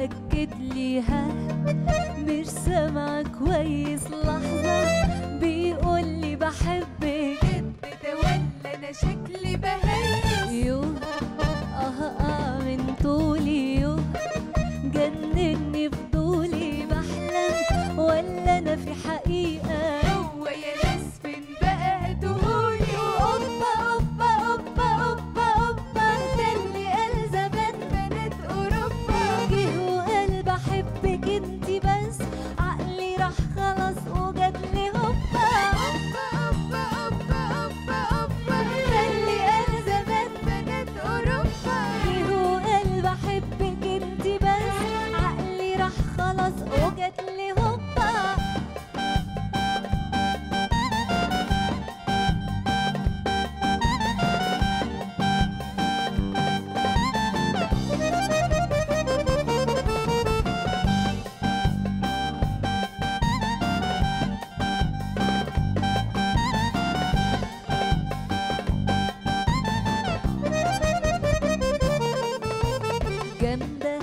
أكد ليها مش سامعة كويس لحظة بيقولي بحبك كدب ولا انا شكلي بهيس يو اه اه من طولي يو جنني فضولي بحلم ولا انا في حقيقة هو يا ناس فين بقى دهوني اوبا اوبا اوبا اوبا اوبا ده اللي قال زمان بنات اوروبا جه وقال بحبك انتي بس عقلي راح خلاص وجاتلي هوبا اوبا اوبا اوبا اوبا اوبا ده اللي قال زمان بنات اوروبا جه وقال بحبك انتي بس عقلي راح خلاص وجاتلي هوبا جامدة